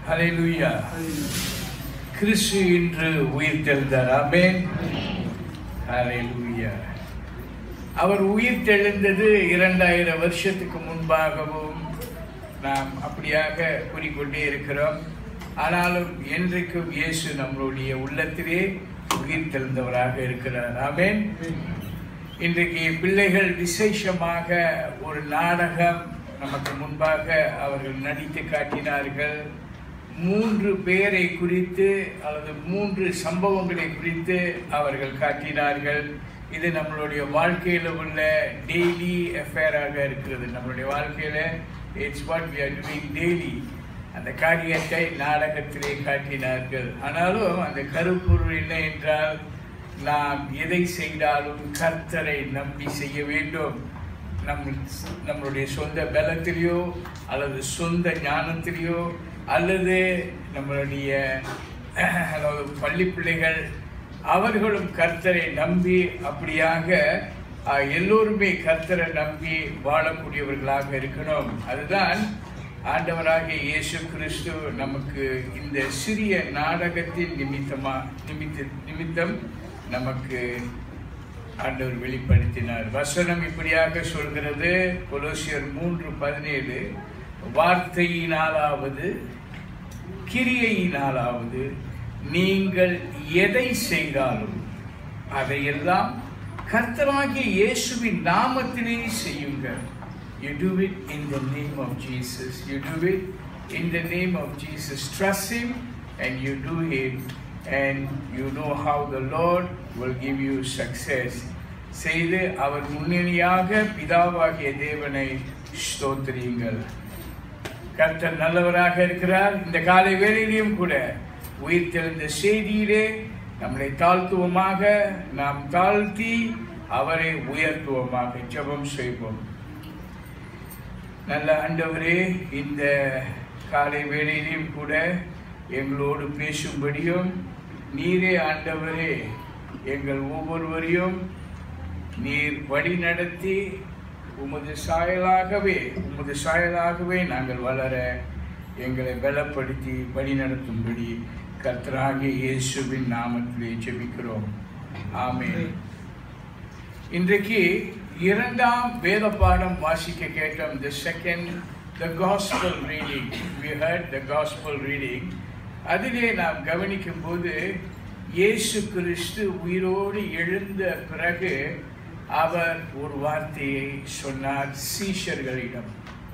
ஹalleluya கிறிஸ்து இன்று உயிர் தெழுந்தார் ஆமென் ஹalleluya அவர் உயிர் தெழுந்தது இரண்டாயிரம் வருஷத்துக்கு முன்பாகவும் நாம் அப்படியாக கூறிக்கொண்டே இருக்கிறோம் ஆனாலும் என்றைக்கும் இயேசு நம்மளுடைய உள்ளத்திலே உயிர் தெழுந்தவராக இருக்கிறார் ஆமென் இன்றைக்கு பிள்ளைகள் விசேஷமாக ஒரு நாடகம் நமக்கு முன்பாக அவர்கள் நடித்து காட்டினார்கள் மூன்று பேரை குறித்து அல்லது மூன்று சம்பவங்களை குறித்து அவர்கள் காட்டினார்கள் இது நம்மளுடைய வாழ்க்கையில் உள்ள டெய்லி அஃபேராக இருக்கிறது நம்மளுடைய வாழ்க்கையில் it's what we are doing daily அந்த காரியத்தை நாடகத்திலே காட்டினார்கள் ஆனாலும் அந்த கருப்பொருள் என்ன என்றால் நாம் எதை செய்தாலும் கர்த்தரை நம்பி செய்ய வேண்டும் நம் நம்மளுடைய சொந்த பலத்திலேயோ அல்லது சொந்த ஞானத்திலேயோ அல்லது நம்மளுடைய அதாவது பள்ளி பிள்ளைகள் அவர்களும் கர்த்தரை நம்பி அப்படியாக அஹ், எல்லோருமே கர்த்தரை நம்பி வாழக்கூடியவர்களாக இருக்கணும் அதுதான் ஆண்டவராகிய இயேசு கிறிஸ்து நமக்கு இந்த சிறிய நாடகத்தின் நிமித்தமா நிமித்த நிமித்தம் நமக்கு ஆண்டவர் வெளிப்படுத்தினார் வசனம் இப்படியாக சொல்கிறது கொலோசியர் மூன்று பதினேழு வார்த்தையினாலாவது கிரியையினாலாவது நீங்கள் எதை செய்தாலும் அதையெல்லாம் கர்த்தராகிய இயேசுவின் நாமத்திலே செய்யுங்கள் You do it in the name of Jesus. You do it in the name of Jesus. Trust Him and you do it and you know how the Lord will give you success. செய்து அவர் முன்னணியாக பிதாவாகிய தேவனை ஸ்தோத்திரியுங்கள் கர்த்தர் நல்லவராக இருக்கிறார் இந்த காலை வேளையிலும் கூட உயிர் தெழுந்த செய்தியிலே நம்மளை தாழ்த்துவமாக நாம் தாழ்த்தி அவரை உயர்த்துவோமாக ஜெபம் செய்வோம் நல்ல ஆண்டவரே இந்த காலை வேளையிலும் கூட எங்களோடு பேசும்படியும் நீரே ஆண்டவரே எங்கள் ஒவ்வொருவரையும் நீர் வழி நடத்தி உமது சாயலாகவே உமது சாயலாகவே நாங்கள் வளர எங்களை பலப்படுத்தி வழி நடத்தும்படி கர்த்தராகிய இயேசுவின் நாமத்திலே ஜெபிக்கிறோம் ஆமென் இன்றைக்கு இரண்டாம் வேத பாடம் வாசிக்க கேட்டோம் the second the gospel reading we heard the gospel reading அதிலே நாம் கவனிக்கும் போது இயேசு கிறிஸ்து உயிரோடு எழுந்த பிறகு அவர் ஒரு வார்த்தையை சொன்னார் சீஷர்களிடம்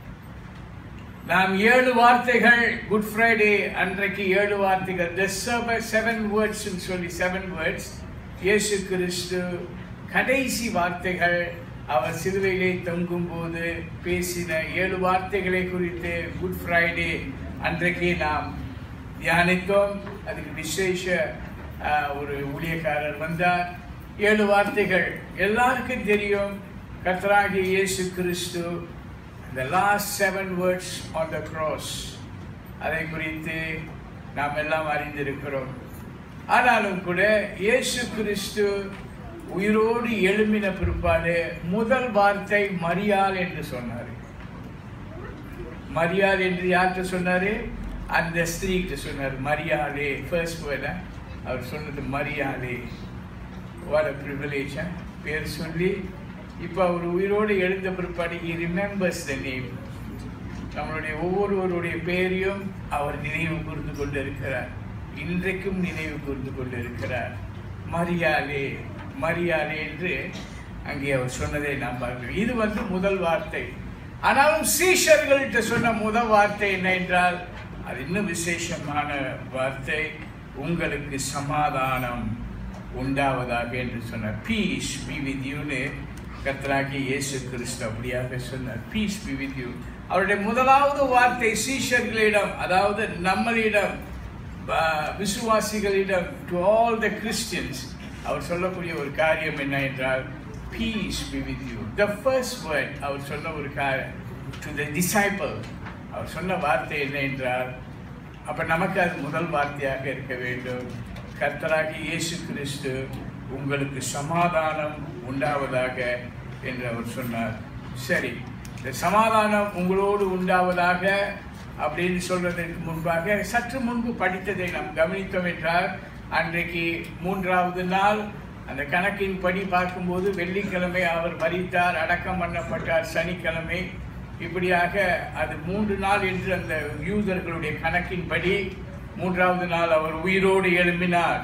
நாம் ஏழு வார்த்தைகள் குட் ஃப்ரைடே அன்றைக்கு ஏழு வார்த்தைகள் the seven seven words ன்னு சொல்லி செவன் வேர்ட்ஸ் இயேசு கிறிஸ்து கடைசி வார்த்தைகள் அவர் சிலுவையிலே தொங்கும் போது பேசின ஏழு வார்த்தைகளை குறித்து குட் ஃப்ரைடே அன்றைக்கு நாம் தியானித்தோம் அதுக்கு விசேஷ ஆஹ், ஒரு ஊழியக்காரர் வந்தார் ஏழு வார்த்தைகள் எல்லாருக்கும் தெரியும் கர்த்தராகிய இயேசு கிறிஸ்து the last seven words on the cross அதை குறித்து நாம் எல்லாம் அறிந்திருக்கிறோம் ஆனாலும் கூட இயேசு கிறிஸ்து உயிரோடு எழும்பின பிற்பாடு முதல் வார்த்தை மரியாள் என்று சொன்னார் மரியாள் என்று யார்கிட்ட சொன்னாரு அந்த ஸ்திரீகிட்ட சொன்னார் மரியாளே ஃபர்ஸ்ட் வேர்டா அவர் சொன்னது மரியாளே what a privilege huh? பேர் சொல்லி இப்போ அவர் உயிரோடு எழுந்த பிற்பாடு he remembers the name நம்மளுடைய ஒவ்வொருவருடைய பெயரையும் அவர் நினைவு கூர்ந்து கொண்டு இருக்கிறார் இன்றைக்கும் நினைவு கூர்ந்து கொண்டு இருக்கிறார் மரியாளே மரியாளே என்று அங்கே அவர் சொன்னதை நாம் பார்க்கிறோம் இது வந்து முதல் வார்த்தை ஆனாலும் சீஷர்கள்ட்ட சொன்ன முதல் வார்த்தை என்ன என்றால் அது இன்னும் விசேஷமான வார்த்தை உங்களுக்கு சமாதானம் உண்டாவதாக என்று சொன்னார் பீஸ் பி வித் யூன்னு கர்த்தராகிய இயேசு கிறிஸ்து அப்படியாக சொன்னார் பீஸ் பி வித் யூ அவருடைய முதலாவது வார்த்தை சீஷர்களிடம் அதாவது நம்மளிடம் ப- விசுவாசிகளிடம் டு ஆல் த கிறிஸ்டியன்ஸ் அவர் சொல்லக்கூடிய ஒரு காரியம் என்ன என்றால் peace be with you the first word அவர் சொன்ன ஒரு காரியம் டு த டிசைபிள் அவர் சொன்ன வார்த்தை என்ன என்றால் அப்ப நமக்கு அது முதல் வார்த்தையாக இருக்க வேண்டும் கர்த்தராகி இயேசு கிறிஸ்து உங்களுக்கு சமாதானம் உண்டாவதாக என்று அவர் சொன்னார் சரி இந்த சமாதானம் உங்களோடு உண்டாவதாக அப்படின்னு சொல்றதற்கு முன்பாக சற்று முன்பு படித்ததை நாம் கவனித்தோம் என்றால் அன்றைக்கு மூன்றாவது நாள் அந்த கணக்கின் படி பார்க்கும்போது வெள்ளிக்கிழமை அவர் மரித்தார் அடக்கம் பண்ணப்பட்டார் சனிக்கிழமை இப்படியாக அது மூன்று நாள் என்று அந்த யூதர்களுடைய கணக்கின்படி மூன்றாவது நாள் அவர் உயிரோடு எழும்பினார்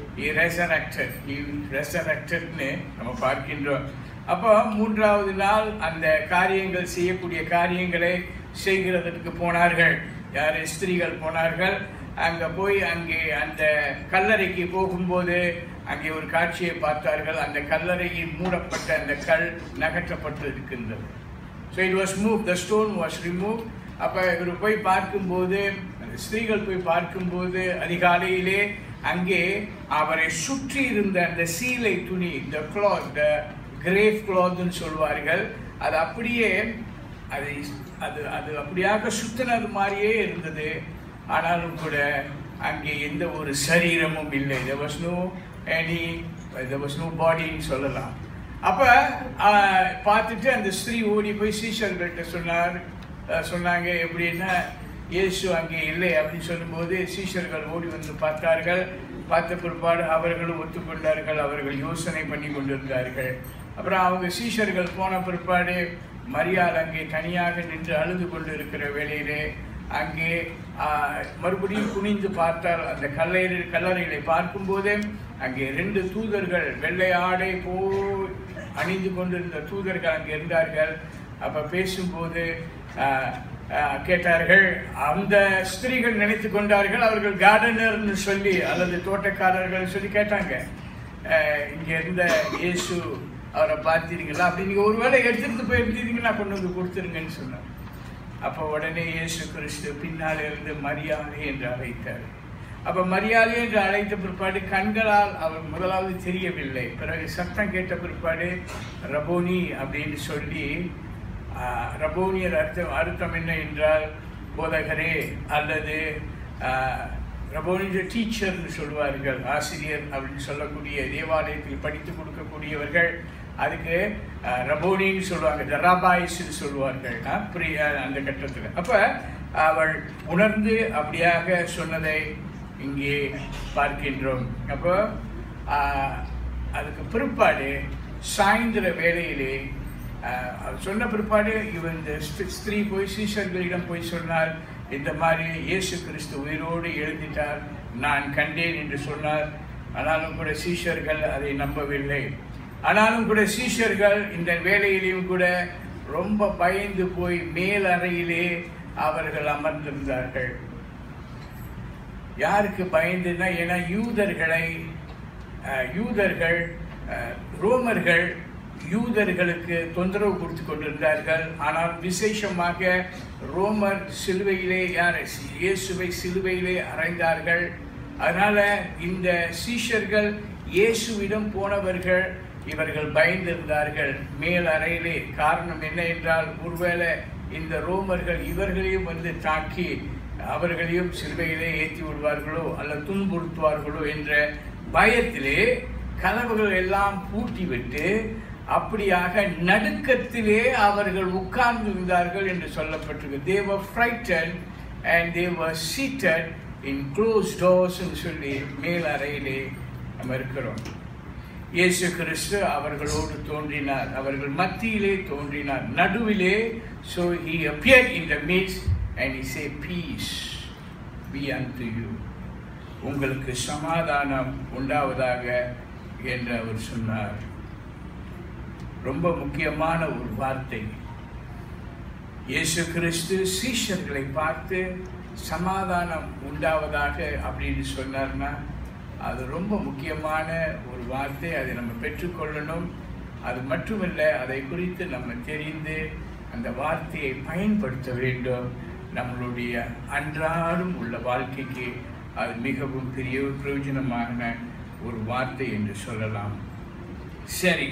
ரெசரக்டட் ரெசரக்டட்னு நம்ம பார்க்கின்றோம் அப்போ மூன்றாவது நாள் அந்த காரியங்கள் செய்யக்கூடிய காரியங்களை செய்கிறதற்கு போனார்கள் யார் ஸ்திரீகள் போனார்கள் அங்கே போய் அங்கே அந்த கல்லறைக்கு போகும்போது அங்கே ஒரு காட்சியை பார்த்தார்கள் அந்த கல்லறையில் மூடப்பட்ட அந்த கல் நகற்றப்பட்டு இருக்கின்றது so it was move the stone was remove அப்போ இவர் போய் பார்க்கும்போது அந்த ஸ்திரீகள் போய் பார்க்கும்போது அதிகாலையிலே அங்கே அவரை சுற்றி இருந்த அந்த சீலை துணி த கிளாத் த கிரேவ் கிளாத்னு சொல்வார்கள் அது அப்படியே அது அது அது அப்படியாக சுத்தினது மாதிரியே இருந்தது ஆனாலும் கூட அங்கே எந்த ஒரு சரீரமும் இல்லை there was no any there was no பாடின்னு சொல்லலாம் அப்போ பார்த்துட்டு அந்த ஸ்திரீ ஓடி போய் சீஷர்கள்ட்ட சொன்னார் அஹ், சொன்னாங்க எப்படின்னா இயேசு அங்கே இல்லை அப்படின்னு சொல்லும்போது சீஷர்கள் ஓடி வந்து பார்த்தார்கள் பார்த்த பிற்பாடு அவர்களும் ஒத்துக்கொண்டார்கள் அவர்கள் யோசனை பண்ணி கொண்டிருந்தார்கள் அப்புறம் அவங்க சீஷர்கள் போன பிற்பாடு மரியாள் அங்கே தனியாக நின்று அழுது கொண்டு இருக்கிற வேளையிலே அங்கே ஆஹ், மறுபடியும் குனிந்து பார்த்தால் அந்த கல்லறை கல்லறைகளை பார்க்கும்போதே அங்கே ரெண்டு தூதர்கள் வெள்ளை ஆடை போ அணிந்து கொண்டிருந்த தூதர்கள் அங்கே இருந்தார்கள் அப்ப பேசும்போது ஆஹ், ஆஹ், கேட்டார்கள் அந்த ஸ்திரீகள் நினைத்து கொண்டார்கள் அவர்கள் கார்டனர்னு சொல்லி அல்லது தோட்டக்காரர்கள் சொல்லி கேட்டாங்க ஆஹ், இங்க இருந்த இயேசு அவரை பார்த்தீங்களா அப்படி நீங்க ஒருவேளை எடுத்துட்டு போயிருந்தீங்கன்னா கொண்டு வந்து கொடுத்துருங்கன்னு சொன்னார் அப்போ உடனே இயேசு கிறிஸ்து பின்னால் இருந்து மரியாதை என்று அழைத்தார் அப்ப மரியாதை என்று அழைத்த பிற்பாடு கண்களால் அவர் முதலாவது தெரியவில்லை பிறகு சத்தம் கேட்ட பிற்பாடு ரபோனி அப்படின்னு சொல்லி ஆஹ், ரபோனியர் அர்த்தம் அர்த்தம் என்ன என்றால் போதகரே அல்லது ஆஹ், ரபோனி டீச்சர்னு சொல்வார்கள் ஆசிரியர் அப்படின்னு சொல்லக்கூடிய தேவாலயத்தில் படித்து கொடுக்கக்கூடியவர்கள் அதுக்கு அஹ், ரபோனின்னு சொல்லுவாங்க தராபாயிஸ்ன்னு சொல்லுவார்கள் அஹ், புரிய அந்த கட்டத்தில் அப்போ அவள் உணர்ந்து அப்படியாக சொன்னதை இங்கே பார்க்கின்றோம் அப்போ ஆஹ், அதுக்கு பிற்பாடு சாயந்தர வேளையிலே ஆஹ், அவர் சொன்ன பிற்பாடு இவன் இந்த ஸ்தி- ஸ்திரீ போய் சீஷர்களிடம் போய் சொன்னார் இந்த மாதிரி இயேசு கிறிஸ்து உயிரோடு எழுந்திட்டார் நான் கண்டேன் என்று சொன்னார் ஆனாலும் கூட சீஷர்கள் அதை நம்பவில்லை ஆனாலும் கூட சீஷர்கள் இந்த வேலையிலையும் கூட ரொம்ப பயந்து போய் மேல் அறையிலே அவர்கள் அமர்ந்திருந்தார்கள் யாருக்கு பயந்துன்னா ஏன்னா யூதர்களை அஹ், யூதர்கள் அஹ், ரோமர்கள் யூதர்களுக்கு தொந்தரவு கொடுத்து கொண்டிருந்தார்கள் ஆனால் விசேஷமாக ரோமர் சிலுவையிலே யார் இயேசுவை சிலுவையிலே அறைந்தார்கள் அதனால இந்த சீஷர்கள் இயேசுவிடம் போனவர்கள் இவர்கள் பயந்திருந்தார்கள் மேல் அறையிலே காரணம் என்ன என்றால் ஒருவேளை இந்த ரோமர்கள் இவர்களையும் வந்து தாக்கி அவர்களையும் சிலுவையிலே ஏற்றி விடுவார்களோ அல்லது துன்புறுத்துவார்களோ என்ற பயத்திலே கதவுகள் எல்லாம் பூட்டி விட்டு அப்படியாக நடுக்கத்திலே அவர்கள் உட்கார்ந்து இருந்தார்கள் என்று சொல்லப்பட்டிருக்கு they were frightened and they were seated in closed doors ன்னு சொல்லி மேல் அறையிலே நம்ம இருக்கிறோம் இயேசு கிறிஸ்து அவர்களோடு தோன்றினார் அவர்கள் மத்தியிலே தோன்றினார் நடுவிலே so he appeared in the midst and he said peace be unto you உங்களுக்கு சமாதானம் உண்டாவதாக என்று அவர் சொன்னார் ரொம்ப முக்கியமான ஒரு வார்த்தை இயேசு கிறிஸ்து சீஷர்களை பார்த்து சமாதானம் உண்டாவதாக அப்படின்னு சொன்னார்னா அது ரொம்ப முக்கியமான ஒரு வார்த்தை அதை நம்ம பெற்றுக்கொள்ளணும் அது மட்டுமல்ல அதை குறித்து நம்ம தெரிந்து அந்த வார்த்தையை பயன்படுத்த வேண்டும் நம்மளுடைய அன்றாடம் உள்ள வாழ்க்கைக்கு அது மிகவும் பெரிய பிரயோஜனமான ஒரு வார்த்தை என்று சொல்லலாம் சரி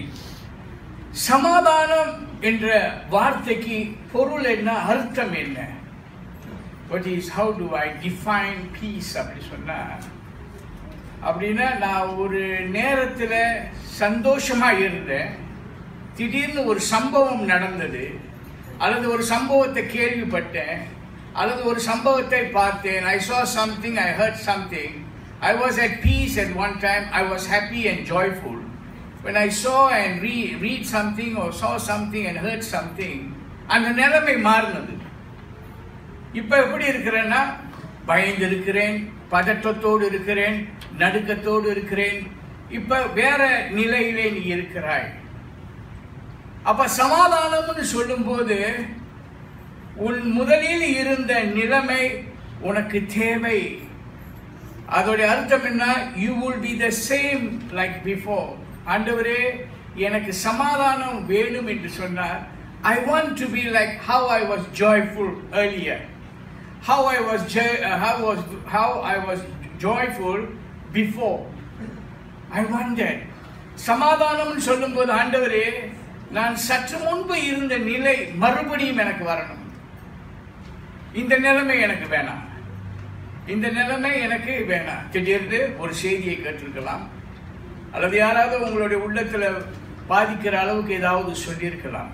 சமாதானம் என்ற வார்த்தைக்கு பொருள் என்ன அர்த்தம் என்ன what is how do I define peace அப்படி சொன்னா அப்படின்னா நான் ஒரு நேரத்தில் சந்தோஷமா இருந்தேன் திடீர்னு ஒரு சம்பவம் நடந்தது அல்லது ஒரு சம்பவத்தை கேள்விப்பட்டேன் அல்லது ஒரு சம்பவத்தை பார்த்தேன் ஐ saw something I heard something I was at peace at one time I was happy and joyful when I saw and read, read something or saw something and heard something அந்த நிலைமை மாறினது இப்ப எப்படி இருக்கிறேன்னா பயந்து இருக்கிறேன் பதற்றத்தோடு இருக்கிறேன் நடுக்கத்தோடு இருக்கிறேன் இப்ப வேற நிலையிலே நீ இருக்கிறாய் அப்ப சமாதானம்னு சொல்லும்போது உன் முதலில் இருந்த நிலைமை உனக்கு தேவை அதோடைய அர்த்தம் என்ன you will be the same like before ஆண்டவரே எனக்கு சமாதானம் வேணும் என்று சொன்னார் I want to be like how I was joyful earlier how I was jo- uh, how was how I was joyful before. I wondered. சமாதானம்னு சொல்லும்போது ஆண்டவரே நான் சற்று முன்பு இருந்த நிலை மறுபடியும் எனக்கு வரணும் இந்த நிலைமை எனக்கு வேணாம் இந்த நிலைமை எனக்கு வேணாம் திடீர்னு ஒரு செய்தியை கேட்டிருக்கலாம் அல்லது யாராவது உங்களுடைய உள்ளத்துல பாதிக்கிற அளவுக்கு ஏதாவது சொல்லியிருக்கலாம்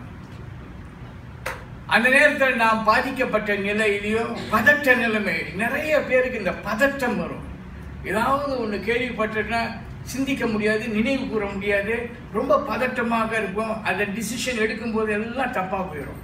அந்த நேரத்தில் நாம் பாதிக்கப்பட்ட நிலையிலையும் பதட்ட நிலைமை நிறைய பேருக்கு இந்த பதட்டம் வரும் ஏதாவது ஒன்று கேள்விப்பட்டோன்னா சிந்திக்க முடியாது நினைவு கூற முடியாது ரொம்ப பதட்டமாக இருக்கும் அந்த டிசிஷன் எடுக்கும்போது எல்லாம் தப்பாக போயிடும்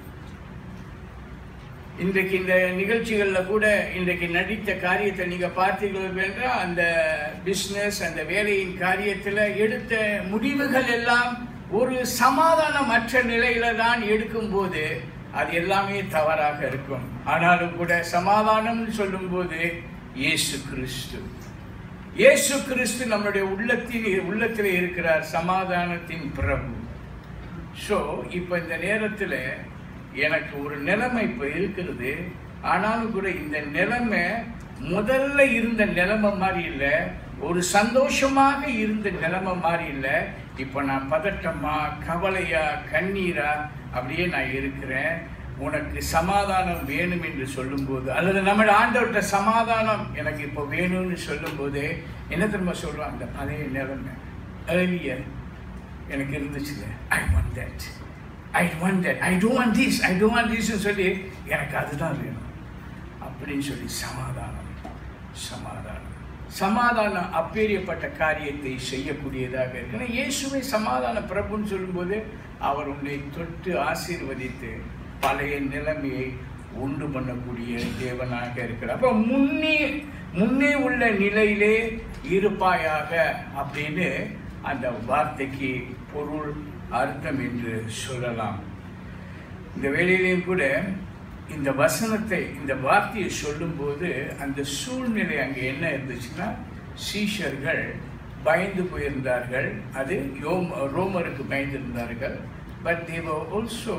இன்றைக்கு இந்த நிகழ்ச்சிகளில் கூட இன்றைக்கு நடித்த காரியத்தை நீங்கள் பார்த்தீர்கள் என்றால் அந்த பிஸ்னஸ் அந்த வேலையின் காரியத்தில் எடுத்த முடிவுகள் எல்லாம் ஒரு சமாதானமற்ற நிலையில தான் எடுக்கும்போது அது எல்லாமே தவறாக இருக்கும் ஆனாலும் கூட சமாதானம் சொல்லும்போது இயேசு கிறிஸ்து இயேசு கிறிஸ்து நம்முடைய உள்ளத்தின் உள்ளத்தில் இருக்கிறார் சமாதானத்தின் பிரபு ஸோ இப்போ இந்த நேரத்தில் எனக்கு ஒரு நிலைமை இப்போ இருக்கிறது ஆனாலும் கூட இந்த நிலைமை முதல்ல இருந்த நிலைமை மாதிரி இல்லை ஒரு சந்தோஷமாக இருந்த நிலைமை மாதிரி இல்லை இப்போ நான் பதட்டமா கவலையா கண்ணீரா அப்படியே நான் இருக்கிறேன் உனக்கு சமாதானம் வேணும் என்று சொல்லும்போது அல்லது நம்முடைய ஆண்டவர்கிட்ட சமாதானம் எனக்கு இப்போ வேணும்னு சொல்லும்போது என்ன திரும்ப சொல்றோம் அந்த பழைய நிலைமை ஏர்லியர் எனக்கு இருந்துச்சுல I want that I want that I don't want this I don't want திஸ்னு சொல்லி எனக்கு அதுதான் வேணும் அப்படின்னு சொல்லி சமாதானம் சமாதானம் சமாதானம் அப்பேரியப்பட்ட காரியத்தை செய்யக்கூடியதாக இருக்கு ஏன்னா இயேசுவை சமாதான பிரபுன்னு சொல்லும்போது அவர் உன்னை தொட்டு ஆசீர்வதித்து பழைய நிலைமையை உண்டு பண்ணக்கூடிய தேவனாக இருக்கிறார் அப்போ முன்னே முன்னே உள்ள நிலையிலே இருப்பாயாக அப்படின்னு அந்த வார்த்தைக்கு பொருள் அர்த்தம் என்று சொல்லலாம் இந்த வேளையிலையும் கூட இந்த வசனத்தை இந்த வார்த்தையை சொல்லும்போது அந்த சூழ்நிலை அங்கே என்ன இருந்துச்சுன்னா சீஷர்கள் பயந்து போயிருந்தார்கள் அது யோம் ரோமருக்கு பயந்திருந்தார்கள் but they were also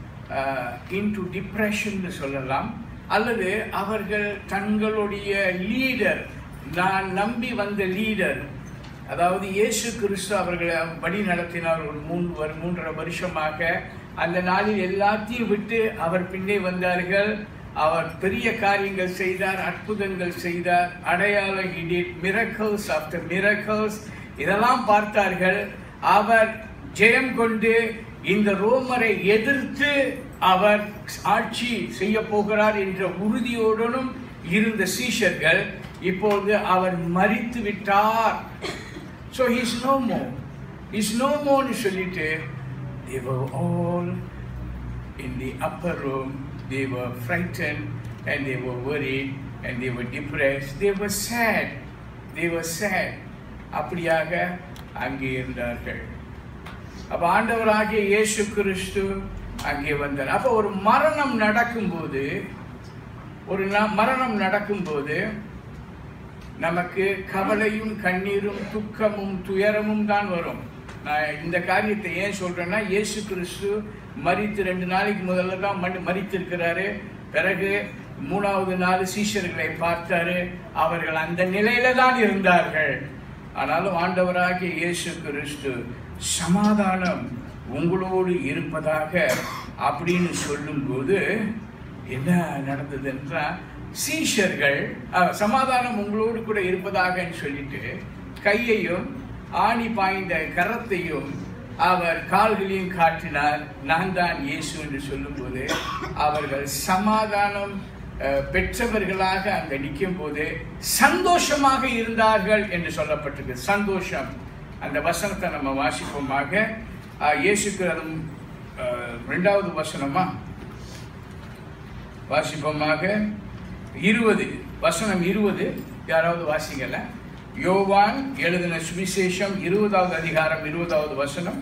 into depression சொல்லலாம் அல்லது அவர்கள் தங்களுடைய லீடர் நான் நம்பி வந்த லீடர் அதாவது இயேசு கிறிஸ்து அவர்களை வழி நடத்தினார் ஒரு மூன்று வரு- மூன்றரை வருஷமாக அந்த நாளில் எல்லாத்தையும் விட்டு அவர் பின்னே வந்தார்கள் அவர் பெரிய காரியங்கள் செய்தார் அற்புதங்கள் செய்தார் அடையாளம் இடிட் மிரக்கல்ஸ் ஆஃப்டர் மிரக்கல்ஸ் இதெல்லாம் பார்த்தார்கள் அவர் ஜெயம் கொண்டு இந்த ரோமரை எதிர்த்து அவர் ஆட்சி செய்ய போகிறார் என்ற உறுதியோடனும் இருந்த சீஷர்கள் இப்பொழுது அவர் மரித்து விட்டார் so he's no more is no மோன்னு சொல்லிட்டு they were all in the upper room they were frightened and they were worried and they were depressed they were sad they were sad அப்படியாக அங்கே இருந்தார்கள் அப்ப ஆண்டவராகிய இயேசு கிறிஸ்து அங்கே வந்தார் அப்ப ஒரு மரணம் நடக்கும்போது ஒரு ந- மரணம் நடக்கும்போது நமக்கு கவலையும் கண்ணீரும் துக்கமும் துயரமும் தான் வரும் நான் இந்த காரியத்தை ஏன் சொல்றேன்னா இயேசு கிறிஸ்து மரித்து ரெண்டு நாளைக்கு முதல்ல தான் மணி மரித்திருக்கிறாரு பிறகு மூணாவது நாள் சீஷர்களை பார்த்தாரு அவர்கள் அந்த நிலையில தான் இருந்தார்கள் ஆனாலும் ஆண்டவராகிய இயேசு கிறிஸ்து சமாதானம் உங்களோடு இருப்பதாக அப்படின்னு சொல்லும்போது என்ன நடந்தது என்றால் சீஷர்கள் அஹ், சமாதானம் உங்களோடு கூட இருப்பதாகன்னு சொல்லிட்டு கையையும் ஆணி பாய்ந்த கரத்தையும் அவர் கால்களையும் காட்டினார் நான் தான் இயேசு என்று சொல்லும்போது அவர்கள் சமாதானம் அஹ், பெற்றவர்களாக அங்க நிற்கும் போது சந்தோஷமாக இருந்தார்கள் என்று சொல்லப்பட்டிருக்கு சந்தோஷம் அந்த வசனத்தை நம்ம வாசிப்போமாக அஹ், இயேசுக்கு அதுவும் அஹ், ரெண்டாவது வசனமா வாசிப்போமாக இருபது வசனம் இருபது யாராவது வாசிக்கல யோவான் எழுதின சுவிசேஷம் இருபதாவது அதிகாரம் இருபதாவது வசனம்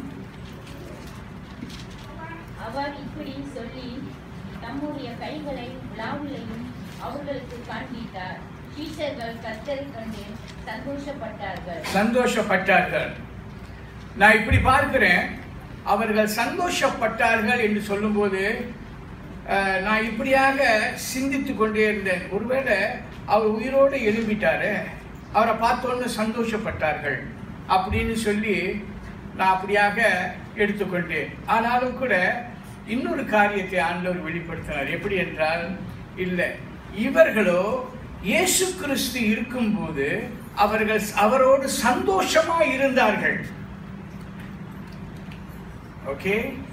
அவர் இப்படி சொல்லி தம்முடைய கைகளை விழாவிலையும் அவர்களுக்கு காண்பித்தார் சீஷர்கள் கர்த்தரை கண்டு சந்தோஷப்பட்டார்கள் சந்தோஷப்பட்டார்கள் நான் இப்படி பார்க்கிறேன் அவர்கள் சந்தோஷப்பட்டார்கள் என்று சொல்லும்போது அஹ், நான் இப்படியாக சிந்தித்து கொண்டே இருந்தேன் ஒருவேளை அவர் உயிரோடு எழும்பிட்டாரு அவரை பார்த்தோன்னு சந்தோஷப்பட்டார்கள் அப்படின்னு சொல்லி நான் அப்படியாக எடுத்துக்கொண்டேன் ஆனாலும் கூட இன்னொரு காரியத்தை ஆண்டவர் வெளிப்படுத்தினார் எப்படி என்றால் இல்லை இவர்களோ இயேசு கிறிஸ்து இருக்கும்போது அவர்கள் அவரோடு சந்தோஷமா இருந்தார்கள் ஓகே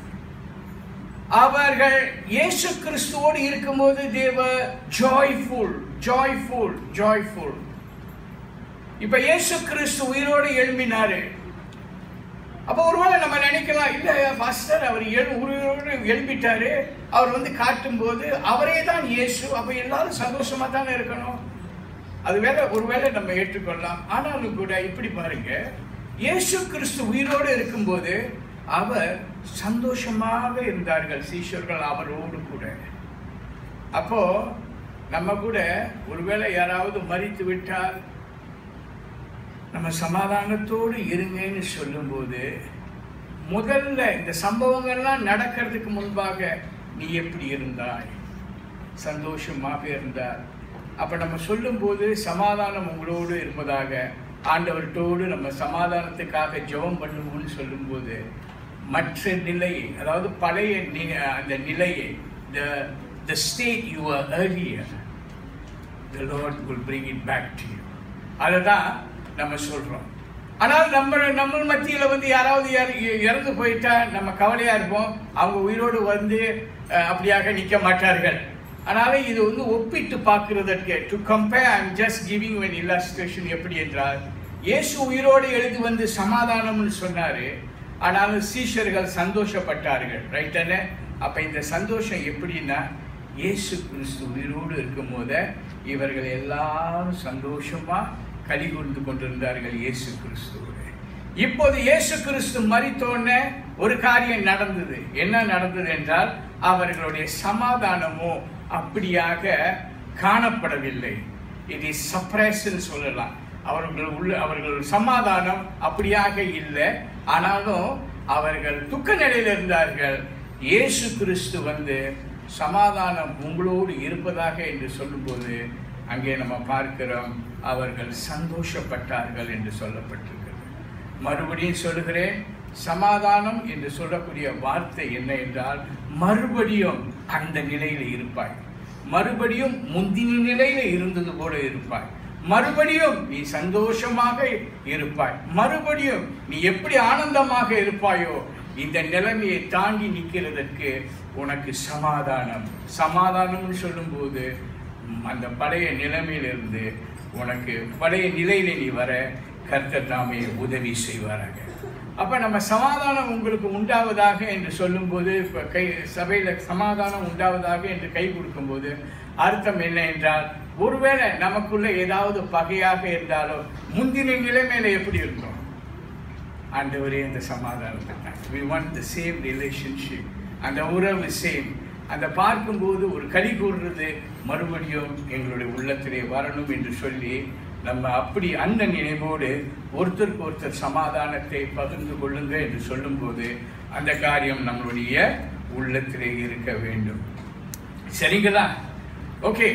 அவர்கள் இயேசு கிறிஸ்துவோடு இருக்கும்போது தேவ ஜாய்ஃபுல் ஜாய்ஃபுல் ஜாய்ஃபுல் இப்ப இயேசு கிறிஸ்து உயிரோடு எழும்பினாரு அப்போ ஒருவேளை நம்ம நினைக்கலாம் இல்ல பாஸ்டர் அவர் எழு உயிரோடு எழுப்பிட்டாரு அவர் வந்து காட்டும்போது அவரே தான் இயேசு அப்ப எல்லாரும் சந்தோஷமா தானே இருக்கணும் அது வேற ஒருவேளை நம்ம ஏற்றுக்கொள்ளலாம் ஆனாலும் கூட இப்படி பாருங்க இயேசு கிறிஸ்து உயிரோடு இருக்கும்போது அவர் சந்தோஷமாக இருந்தார்கள் சீஷர்கள் அவரோடு கூட அப்போ நம்ம கூட ஒருவேளை யாராவது மறித்து விட்டால் நம்ம சமாதானத்தோடு இருங்கன்னு சொல்லும்போது முதல்ல இந்த சம்பவங்கள்லாம் நடக்கிறதுக்கு முன்பாக நீ எப்படி இருந்தாய் சந்தோஷமாக இருந்தார் அப்ப நம்ம சொல்லும்போது சமாதானம் உங்களோடு இருப்பதாக ஆண்டவர்கிட்டோடு நம்ம சமாதானத்துக்காக ஜெபம் பண்ணுவோம்னு சொல்லும்போது மற்ற நிலையை அதாவது பழைய நி- அந்த நிலையை the the state you were earlier the Lord will bring it back to you அதை தான் நம்ம சொல்றோம் ஆனால் நம்ம நம்ம மத்தியில வந்து யாராவது இற- இறந்து போயிட்டா நம்ம கவலையா இருப்போம் அவங்க உயிரோடு வந்து அஹ், அப்படியாக நிற்க மாட்டார்கள் அதனால இது வந்து ஒப்பிட்டு பார்க்கிறதற்கு to compare I'm just giving an illustration எப்படி என்றால் இயேசு உயிரோடு எழுதி வந்து சமாதானம்னு சொன்னாரு ஆனாலும் சீஷர்கள் சந்தோஷப்பட்டார்கள் ரைட் தானே அப்ப இந்த சந்தோஷம் எப்படின்னா இயேசு கிறிஸ்து உயிரோடு இருக்கும் போது இவர்கள் எல்லாரும் சந்தோஷமா களி கூர்ந்து கொண்டிருந்தார்கள் இயேசு கிறிஸ்துவோடு இப்போது இயேசு கிறிஸ்து மரித்தோன்னே ஒரு காரியம் நடந்தது என்ன நடந்தது என்றால் அவர்களுடைய சமாதானமோ அப்படியாக காணப்படவில்லை இது சப்ரேஷன் சொல்லலாம் அவர்கள் உள்ள அவர்கள் சமாதானம் அப்படியாக இல்லை ஆனாலும் அவர்கள் துக்க நிலையில் இருந்தார்கள் இயேசு கிறிஸ்து வந்து சமாதானம் உங்களோடு இருப்பதாக என்று சொல்லும்போது அங்கே நம்ம பார்க்கிறோம் அவர்கள் சந்தோஷப்பட்டார்கள் என்று சொல்லப்பட்டிருக்கிறது மறுபடியும் சொல்லுகிறேன் சமாதானம் என்று சொல்லக்கூடிய வார்த்தை என்ன என்றால் மறுபடியும் அந்த நிலையில இருப்பாய் மறுபடியும் முந்தின நிலையில இருந்தது போல இருப்பாய் மறுபடியும் நீ சந்தோஷமாக இருப்பாய் மறுபடியும் நீ எப்படி ஆனந்தமாக இருப்பாயோ இந்த நிலைமையை தாண்டி நிற்கிறதற்கு உனக்கு சமாதானம் சமாதானம்னு சொல்லும்போது ம், அந்த பழைய நிலைமையிலிருந்து உனக்கு பழைய நிலையில நீ வர கர்த்தர் தாமே உதவி செய்வாராக அப்ப நம்ம சமாதானம் உங்களுக்கு உண்டாவதாக என்று சொல்லும்போது இப்ப கை சபையில சமாதானம் உண்டாவதாக என்று கை கொடுக்கும்போது அர்த்தம் என்ன என்றால் ஒருவேளை நமக்குள்ள ஏதாவது பகையாக இருந்தாலோ முந்தின நிலைமையில எப்படி இருந்தோம் ஆண்டவரே அந்த சமாதானத்தை தான் we want the same relationship அந்த உறவு சேம் அந்த பார்க்கும்போது ஒரு களி கூறுறது மறுபடியும் எங்களுடைய உள்ளத்திலே வரணும் என்று சொல்லி நம்ம அப்படி அந்த நினைவோடு ஒருத்தருக்கு ஒருத்தர் சமாதானத்தை பகிர்ந்து கொள்ளுங்க என்று சொல்லும்போது அந்த காரியம் நம்மளுடைய உள்ளத்திலே இருக்க வேண்டும் சரிங்களா ஓகே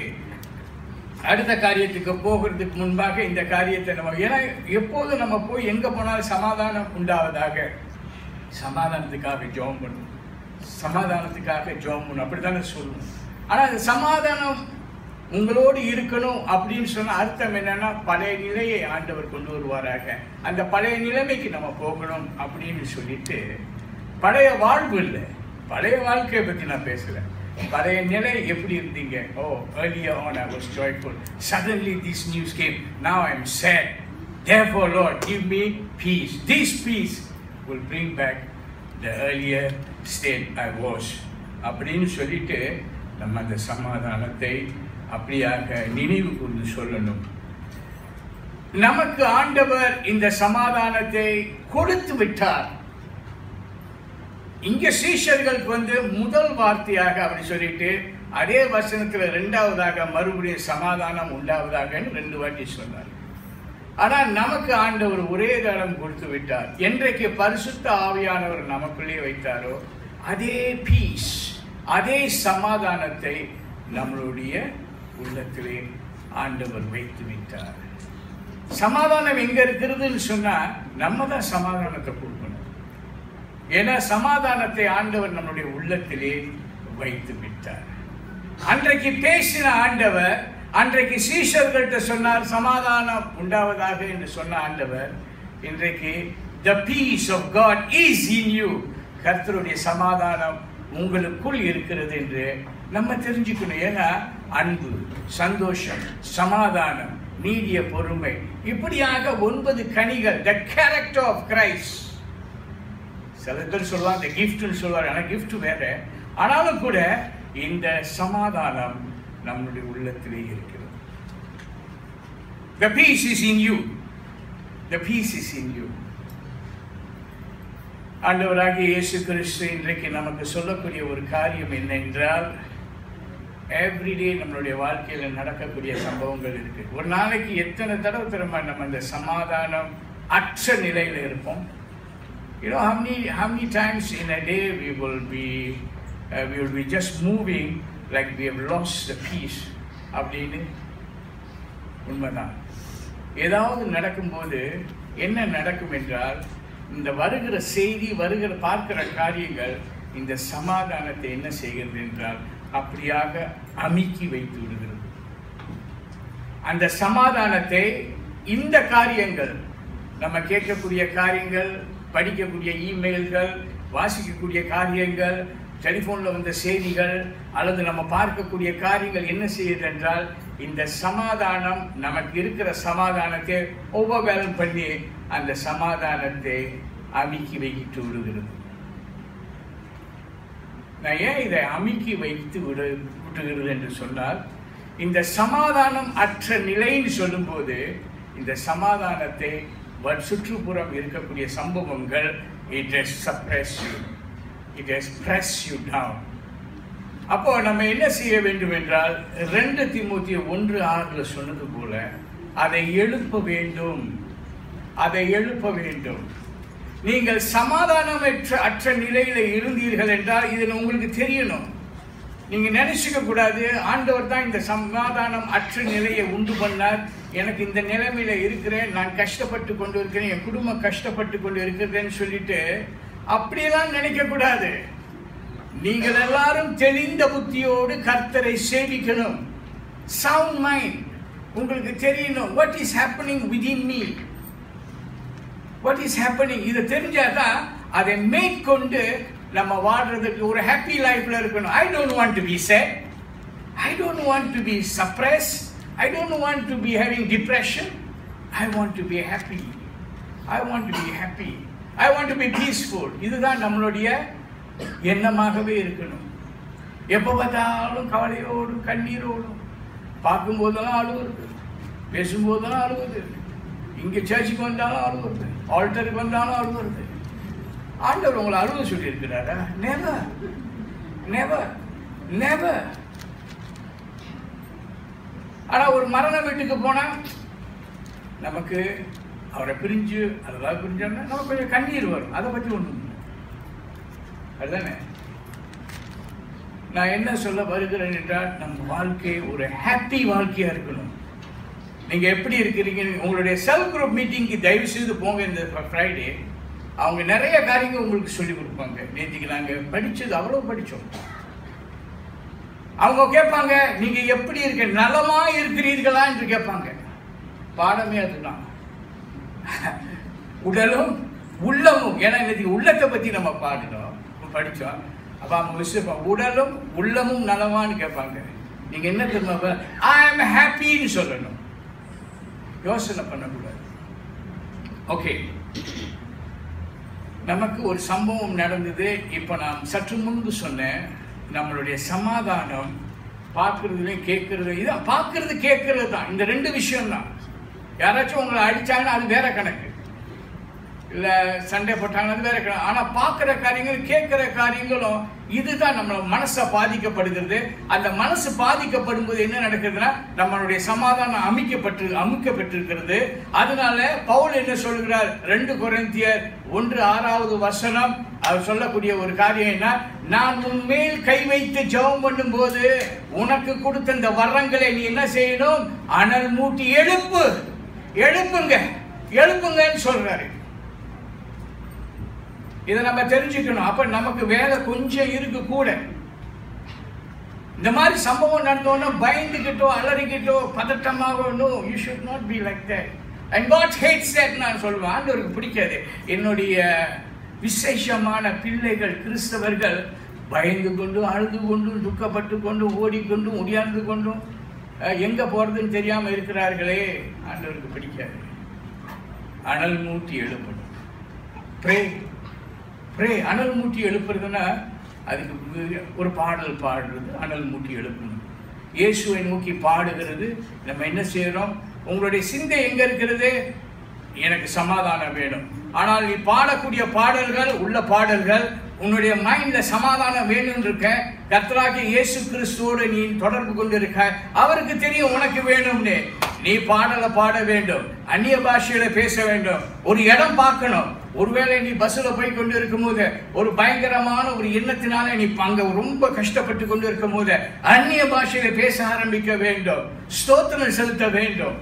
அடுத்த காரியத்துக்கு போகிறதுக்கு முன்பாக இந்த காரியத்தை நம்ம ஏன்னா எப்போது நம்ம போய் எங்க போனாலும் சமாதானம் உண்டாவதாக சமாதானத்துக்காக ஜெபம் பண்ணும் சமாதானத்துக்காக ஜெபம் பண்ணும் அப்படித்தானே சொல்லுவோம் ஆனா அந்த சமாதானம் உங்களோடு இருக்கணும் அப்படின்னு சொன்ன அர்த்தம் என்னன்னா பழைய நிலையை ஆண்டவர் கொண்டு வருவாராக அந்த பழைய நிலைமைக்கு நம்ம போகணும் அப்படின்னு சொல்லிட்டு பழைய வாழ்வு இல்லை பழைய வாழ்க்கையை பத்தி நான் பேசல பழைய நிலை எப்படி இருந்தீங்க ஓ earlier on I was joyful suddenly this news came now I'm sad therefore Lord give me peace this peace will bring back the earlier state I was அப்படின்னு சொல்லிட்டு நம்ம அந்த சமாதானத்தை அப்படியாக நினைவு கூர்ந்து சொல்லணும் நமக்கு ஆண்டவர் இந்த சமாதானத்தை கொடுத்து விட்டார் இங்க சீஷர்களுக்கு வந்து முதல் வார்த்தையாக அப்படி சொல்லிட்டு அதே வசனத்துல ரெண்டாவதாக மறுபடியும் சமாதானம் உண்டாவதாகன்னு ரெண்டு வாட்டி சொன்னார் ஆனா நமக்கு ஆண்டவர் ஒரே தடம் கொடுத்து விட்டார் என்றைக்கு பரிசுத்த ஆவியானவர் நமக்குள்ளே வைத்தாரோ அதே பீஸ் அதே சமாதானத்தை நம்மளுடைய உள்ளத்திலே ஆண்டவர் வைத்து விட்டார் சமாதானம் எங்க இருக்கிறதுன்னு சொன்னா நம்ம தான் சமாதானத்தை கொடுக்கணும் ஏன்னா சமாதானத்தை ஆண்டவர் நம்முடைய உள்ளத்திலே வைத்து விட்டார் அன்றைக்கு பேசின ஆண்டவர் அன்றைக்கு சீஷர்கள்ட்ட சொன்னார் சமாதானம் உண்டாவதாக என்று சொன்ன ஆண்டவர் இன்றைக்கு the peace of God is in you கர்த்தருடைய சமாதானம் உங்களுக்குள் இருக்கிறது என்று நம்ம தெரிஞ்சுக்கணும் ஏன்னா அன்பு சந்தோஷம் சமாதானம் நீடிய பொறுமை இப்படியாக ஒன்பது கனிகள் the character of Christ சில பேர் சொல்லுவாங்க இந்த கிஃப்ட்னு சொல்லுவாங்க ஆனால் gift வேற ஆனாலும் கூட இந்த சமாதானம் நம்முடைய உள்ளத்திலே இருக்கிறது the peace is in you the peace is in you ஆண்டவராகிய இயேசு கிறிஸ்து இன்றைக்கு நமக்கு சொல்லக்கூடிய ஒரு காரியம் என்ன என்றால் எவ்ரிடே நம்மளுடைய வாழ்க்கையில் நடக்கக்கூடிய சம்பவங்கள் இருக்கு ஒரு நாளைக்கு எத்தனை தடவை திரும்ப நம்ம இந்த சமாதானம் அற்ற நிலையில் இருப்போம் You know how many how many times in a day we will be uh, we will be just moving like we have lost the peace அப்படின்னு உண்மைதான் ஏதாவது நடக்கும்போது என்ன நடக்கும் என்றால் இந்த வருகிற செய்தி வருகிற பார்க்கிற காரியங்கள் இந்த சமாதானத்தை என்ன செய்கிறது என்றால் அப்படியாக அமுக்கி வைத்து விடுகிறது அந்த சமாதானத்தை இந்த காரியங்கள் நம்ம கேட்கக்கூடிய காரியங்கள் படிக்கக்கூடிய இமெயில்கள் வாசிக்கக்கூடிய காரியங்கள் டெலிஃபோனில் வந்த செய்திகள் அல்லது நம்ம பார்க்கக்கூடிய காரியங்கள் என்ன செய்யுது என்றால் இந்த சமாதானம் நமக்கு இருக்கிற சமாதானத்தை ஓவர்வேலம் பண்ணி அந்த சமாதானத்தை அமுக்கி வைத்து விடுகிறது நான் ஏன் இதை அமுக்கி வைத்து விடு விட்டுகிறது என்று சொன்னால் இந்த சமாதானம் அற்ற நிலைன்னு சொல்லும்போது இந்த சமாதானத்தை வ- சுற்றுப்புறம் இருக்கக்கூடிய சம்பவங்கள் it has suppress you it has press you down அப்போ நம்ம என்ன செய்ய வேண்டும் என்றால் ரெண்டு திமுத்தி ஒன்று ஆறுல சொன்னது போல அதை எழுப்ப வேண்டும் அதை எழுப்ப வேண்டும் நீங்கள் சமாதானமற்ற அற்ற நிலையில இருந்தீர்கள் என்றால் இது உங்களுக்கு தெரியணும் நீங்க நினைச்சுக்க கூடாது ஆண்டவர் தான் இந்த சமாதானம் அற்ற நிலையை உண்டு பண்ணார் எனக்கு இந்த நிலைமையில இருக்கிறேன் நான் கஷ்டப்பட்டு கொண்டு இருக்கிறேன் என் குடும்பம் கஷ்டப்பட்டு கொண்டு இருக்கிறதுன்னு சொல்லிட்டு அப்படியெல்லாம் நினைக்க கூடாது நீங்கள் எல்லாரும் தெளிந்த புத்தியோடு கர்த்தரை சேவிக்கணும் சவுண்ட் மைண்ட் உங்களுக்கு தெரியணும் what is happening within me what is happening இதை தெரிஞ்சாதான் அதை மேற்கொண்டு நம்ம வாழ்றதுக்கு ஒரு ஹாப்பி லைஃப்ல இருக்கணும் I don't want to be sad I don't want to be suppress I don't want to be having depression I want to be happy I want to be happy I want to be peaceful இதுதான் நம்மளுடைய எண்ணமாகவே இருக்கணும் எப்போ பார்த்தாலும் கவலையோடும் கண்ணீரோடும் பார்க்கும்போதெல்லாம் அழுகுறது பேசும்போதெல்லாம் அழுகுது இங்கே சர்ச்சுக்கு வந்தாலும் அழுகுறது ஆல்டருக்கு வந்தாலும் அழுகுறது ஆண்டவர் உங்களை அழுக சொல்லி இருக்கிறாரா நெவர் நெவர் நெவர் ஆனா ஒரு மரண வீட்டுக்கு போனா நமக்கு அவரை பிரிஞ்சு அதெல்லாம் பிரிஞ்சோன்னா நமக்கு கொஞ்சம் கண்ணீர் வரும் அதை பற்றி ஒன்றும் இல்லை அதுதானே நான் என்ன சொல்ல வருகிறேன் என்றால் நம்ம வாழ்க்கை ஒரு ஹாப்பி வாழ்க்கையா இருக்கணும் நீங்க எப்படி இருக்கிறீங்க உங்களுடைய செல்ஃப் குரூப் மீட்டிங்க்கு தயவு செய்து போங்க இந்த ஃப்ரைடே அவங்க நிறைய காரியங்கள் உங்களுக்கு சொல்லி கொடுப்பாங்க நேற்றுக்கு நாங்க படிச்சது அவ்வளவு படிச்சோம் அவங்க கேட்பாங்க நீங்க எப்படி இருக்க நலமா இருக்கிறீர்களா என்று கேட்பாங்க பாடமே அதுதான் உடலும் உள்ளமும் ஏன்னா இன்னைக்கு உள்ளத்தை பத்தி நம்ம பாடினோம் படிச்சோம் அப்ப அவங்க விசுவாசம் உடலும் உள்ளமும் நலமான்னு கேட்பாங்க நீங்க என்ன தெரியுமா ஐ ஆம் ஹாப்பின்னு சொல்லணும் யோசனை பண்ணக்கூடாது ஓகே நமக்கு ஒரு சம்பவம் நடந்தது இப்போ நான் சற்று முன்பு சொன்னேன் நம்மளுடைய சமாதானம் பார்க்கறதுலையும் கேட்கறது இது பார்க்கறது கேட்கறது தான் இந்த ரெண்டு விஷயம் தான் யாராச்சும் உங்களை அடிச்சாங்கன்னா அது வேற கணக்கு இல்லை சண்டை போட்டாங்கன்னா அது வேற கணக்கு ஆனால் பார்க்குற காரியங்கள் கேட்குற காரியங்களும் இதுதான் நம்ம மனசை பாதிக்கப்படுகிறது அந்த மனசு பாதிக்கப்படும் போது என்ன நடக்குதுன்னா நம்மளுடைய சமாதானம் அமைக்கப்பட்டு அமுக்கப்பட்டிருக்கிறது அதனால பவுல் என்ன சொல்கிறார் ரெண்டு குறைந்தியர் ஒன்று ஆறாவது வசனம் அவர் சொல்லக்கூடிய ஒரு காரியம் என்ன நான் உன் மேல் கை வைத்து ஜெபம் பண்ணும்போது உனக்கு கொடுத்த இந்த வரங்களை நீ என்ன செய்யணும் அனல் மூட்டி எழுப்பு எழுப்புங்க எழுப்புங்கன்னு சொல்றாரு இதை நம்ம தெரிஞ்சுக்கணும் அப்ப நமக்கு வேலை கொஞ்சம் இருக்கு கூட இந்த மாதிரி சம்பவம் நடந்தோன்னா பயந்துக்கிட்டோ அலறிக்கிட்டோ பதட்டமாக no you should not be like that and God hates that நான் சொல்லுவேன் ஆண்டவருக்கு பிடிக்காது என்னுடைய விசேஷமான பிள்ளைகள் கிறிஸ்தவர்கள் பயந்து கொண்டும் அழுது கொண்டும் துக்கப்பட்டு கொண்டும் ஓடிக்கொண்டும் ஒடியாந்து கொண்டும் அஹ், எங்க போறதுன்னு தெரியாம இருக்கிறார்களே ஆண்டவருக்கு பிடிக்காது அனல் மூட்டி எழுப்பணும் ப்ரே ப்ரே அனல் மூட்டி எழுப்புறதுன்னா அதுக்கு வி- ஒரு பாடல் பாடுறது அனல் மூட்டி எழுப்பணும் இயேசுவை நோக்கி பாடுகிறது நம்ம என்ன செய்யறோம் உங்களுடைய சிந்தை எங்க இருக்கிறது எனக்கு சமாதானம் வேணும் ஆனால் நீ பாடக்கூடிய பாடல்கள் உள்ள பாடல்கள் உன்னுடைய மைண்ட்ல சமாதானம் வேணும்னு இருக்க கர்த்தராகிய இயேசு கிறிஸ்துவோடு நீ தொடர்பு கொண்டு இருக்க அவருக்கு தெரியும் உனக்கு வேணும்னு நீ பாடலை பாட வேண்டும் அந்நிய பாஷையில பேச வேண்டும் ஒரு இடம் பார்க்கணும் ஒருவேளை நீ பஸ்ஸில் போய் கொண்டு இருக்கும்போது ஒரு பயங்கரமான ஒரு எண்ணத்தினால நீ அங்க ரொம்ப கஷ்டப்பட்டு கொண்டு இருக்கும்போது அந்நிய பாஷையில பேச ஆரம்பிக்க வேண்டும் ஸ்தோத்திரம் செலுத்த வேண்டும்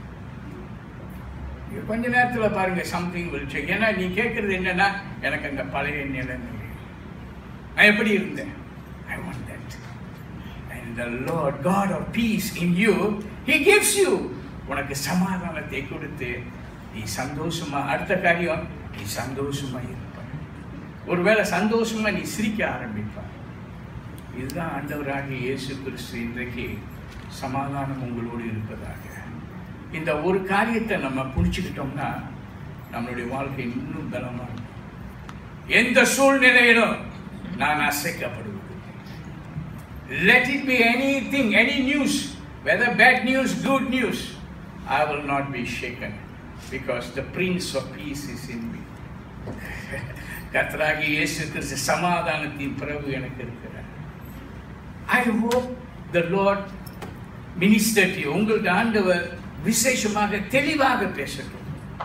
இது கொஞ்ச நேரத்துல பாருங்க சம்திங் will change ஏன்னா நீ கேட்கறது என்னன்னா எனக்கு அந்த பழைய நிலைமை நான் எப்படி இருந்தேன் I want that and the Lord God of peace in you he gives you உனக்கு சமாதானத்தை கொடுத்து நீ சந்தோஷமா அடுத்த காரியம் நீ சந்தோஷமா இருப்பாய் ஒருவேளை சந்தோஷமா நீ சிரிக்க ஆரம்பிப்பாய் இதுதான் ஆண்டவராகிய இயேசு கிறிஸ்து இன்றைக்கு சமாதானம் உங்களோடு இருப்பதாக இந்த ஒரு காரியத்தை நம்ம புடிச்சுக்கிட்டோம்னா நம்மளுடைய வாழ்க்கை இன்னும் பலமா இருக்கும் எந்த சூழ்நிலையிலும் நான் அசைக்கப்படுவது let it be anything any news whether bad news good news i will not be shaken because the prince of peace is in me கர்த்தராகி இயேசு கிறிஸ்து சமாதானத்தின் பிரபு எனக்கு இருக்கிறார் I hope the Lord minister உங்களுக்கு ஆண்டவர் விசேஷமாக தெளிவாக பேசட்டும்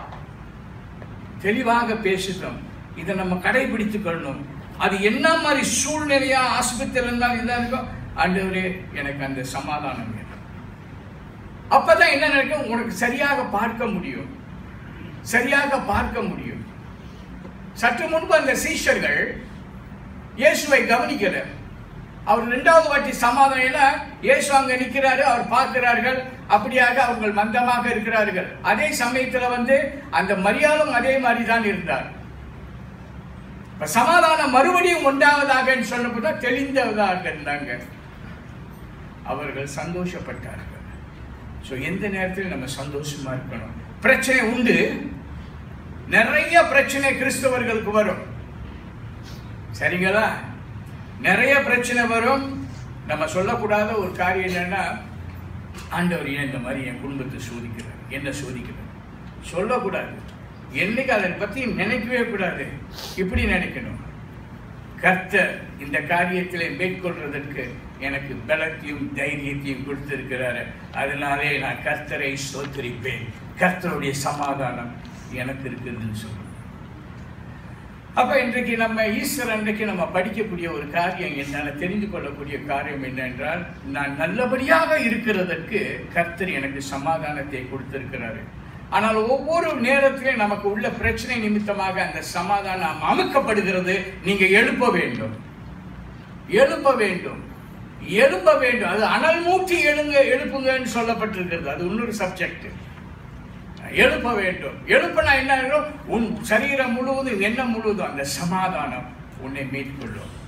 தெளிவாக பேசட்டும் இதை நம்ம கடைபிடித்துக் கொள்ளணும் அது என்ன மாதிரி சூழ்நிலையா ஆஸ்பத்திரி இருந்தாலும் இதா இருக்கும் ஆண்டவரே எனக்கு அந்த சமாதானம் வேணும் அப்பதான் என்ன நடக்கும் உனக்கு சரியாக பார்க்க முடியும் சரியாக பார்க்க முடியும் சற்று முன்பு அந்த சீஷர்கள் இயேசுவை கவனிக்கல அவர் ரெண்டாவது வாட்டி சமாதானம் ஏன்னா இயேசு அங்க நிக்கிறாரு அவர் பார்க்கிறார்கள் அப்படியாக அவர்கள் மந்தமாக இருக்கிறார்கள் அதே சமயத்துல வந்து அந்த மரியாளும் அதே மாதிரி தான் இருந்தார் இப்ப சமாதானம் மறுபடியும் உண்டாவதாக சொல்லப்பட்டா தெளிந்ததாக இருந்தாங்க அவர்கள் சந்தோஷப்பட்டார்கள் ஸோ எந்த நேரத்தில் நம்ம சந்தோஷமா இருக்கணும் பிரச்சனை உண்டு நிறைய பிரச்சனை கிறிஸ்தவர்களுக்கு வரும் சரிங்களா நிறைய பிரச்சனை வரும் நம்ம சொல்லக்கூடாத ஒரு காரியம் என்னன்னா ஆண்டவர் ஏன் இந்த மாதிரி என் குடும்பத்தை சோதிக்கிறார் என்ன சோதிக்கிறார் சொல்லக்கூடாது என்னைக்கு அதை பத்தி நினைக்கவே கூடாது இப்படி நினைக்கணும் கர்த்தர் இந்த காரியத்திலே மேற்கொள்றதற்கு எனக்கு பலத்தையும் தைரியத்தையும் கொடுத்திருக்கிறாரு அதனாலே நான் கர்த்தரை ஸ்தோத்திரிப்பேன் கர்த்தருடைய சமாதானம் எனக்கு இருக்குதுன்னு சொல்லுவேன் அப்ப இன்றைக்கு நம்ம ஈஸ்டர் அன்றைக்கு நம்ம படிக்கக்கூடிய ஒரு காரியம் என்னன்னு தெரிந்து கொள்ளக்கூடிய காரியம் என்னென்றால் நான் நல்லபடியாக இருக்கிறதற்கு கர்த்தர் எனக்கு சமாதானத்தை கொடுத்திருக்கிறாரு ஆனால் ஒவ்வொரு நேரத்திலும் நமக்கு உள்ள பிரச்சனை நிமித்தமாக அந்த சமாதானம் அமுக்கப்படுகிறது நீங்க எழுப்ப வேண்டும் எழுப்ப வேண்டும் எழுப்ப வேண்டும் அது அனல் மூட்டி எழுங்க எழுப்புங்கன்னு சொல்லப்பட்டிருக்கிறது அது இன்னொரு சப்ஜெக்ட் எழுப்ப வேண்டும் எழுப்பினா என்ன ஆகும்? உன் சரீரம் முழுவதும் எண்ணம் முழுவதும் அந்த சமாதானம் உன்னை மேற்கொள்ளும் நீ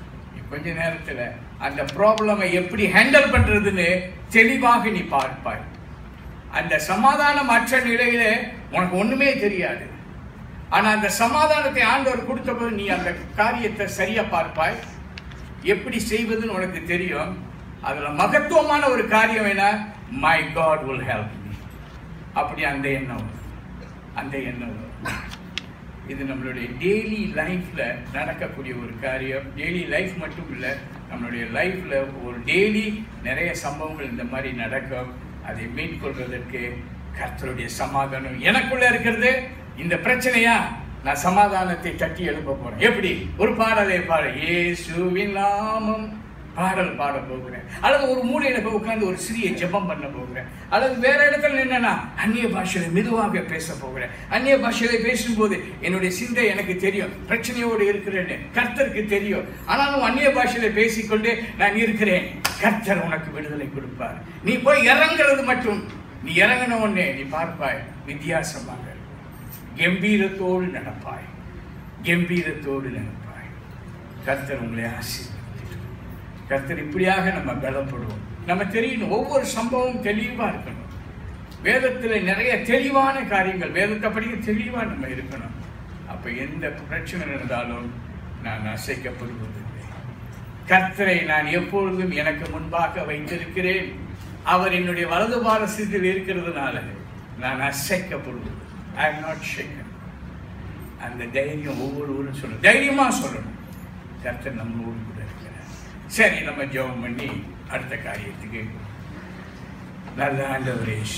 கொஞ்ச நேரத்துல அந்த ப்ராப்ளமை எப்படி ஹேண்டில் பண்றதுன்னு தெளிவாக நீ பார்ப்பாய் அந்த சமாதானம் அற்ற நிலையில உனக்கு ஒண்ணுமே தெரியாது ஆனா அந்த சமாதானத்தை ஆண்டவர் கொடுத்தபோது நீ அந்த காரியத்தை சரியா பார்ப்பாய் எப்படி செய்வதுன்னு உனக்கு தெரியும் அதுல மகத்துவமான ஒரு காரியம் என்ன my God will help me அப்படி அந்த எண்ணம் வரும். அந்த எண்ணம் வரும். இது நம்மளுடைய டெய்லி லைஃப்ல நடக்கக்கூடிய ஒரு காரியம் டெய்லி லைஃப் மட்டும் இல்லை நம்மளுடைய லைஃப்ல ஒரு டெய்லி நிறைய சம்பவங்கள் இந்த மாதிரி நடக்கும் அதை மேற்கொள்வதற்கு கர்த்தருடைய சமாதானம் எனக்குள்ள இருக்கிறது இந்த பிரச்சனையா நான் சமாதானத்தை தட்டி எழுப்ப போறேன் எப்படி ஒரு பாடலை பாட இயேசுவின் நாமம் பாடல் பாட போகிறேன் அல்லது ஒரு மூலையில போய் உட்கார்ந்து ஒரு சிறிய ஜெபம் பண்ண போகிறேன் அல்லது வேற இடத்துல என்னன்னா அந்நிய பாஷையில மெதுவாக பேச போகிறேன் அந்நிய பாஷையில பேசும்போது என்னுடைய சிந்தை எனக்கு தெரியும் பிரச்சனையோடு இருக்கிறேன்னு கர்த்தருக்கு தெரியும் ஆனாலும் அந்நிய பாஷையில பேசிக்கொண்டே நான் இருக்கிறேன் கர்த்தர் உனக்கு விடுதலை கொடுப்பார் நீ போய் இறங்குறது மட்டும் நீ இறங்கின உடனே நீ பார்ப்பாய் வித்தியாசமாக கம்பீரத்தோடு நடப்பாய் கம்பீரத்தோடு நடப்பாய் கர்த்தர் உங்களை ஆசீர்வதிக்கட்டும் கர்த்தர் இப்படியாக நம்ம பலப்படுவோம் நம்ம தெரியணும் ஒவ்வொரு சம்பவமும் தெளிவா இருக்கணும் வேதத்துல நிறைய தெளிவான காரியங்கள் வேதத்தை படிக்க தெளிவா நம்ம இருக்கணும் அப்ப எந்த பிரச்சனை நடந்தாலும் நான் அசைக்கப்படுவதில்லை கர்த்தரை நான் எப்பொழுதும் எனக்கு முன்பாக வைத்திருக்கிறேன் அவர் என்னுடைய வலது பாரசத்தில் இருக்கிறதுனால நான் அசைக்கப்படுவது ஐ எம் நாட் ஷேக்கன் அந்த தைரியம் ஒவ்வொருவரும் சொல்லணும் தைரியமா சொல்லணும் கர்த்தர் நம்மளோடு கூட இருக்கிறார் சரி நம்ம ஜெபம் பண்ணி அடுத்த காரியத்துக்கு நல்ல ஆண்டவரே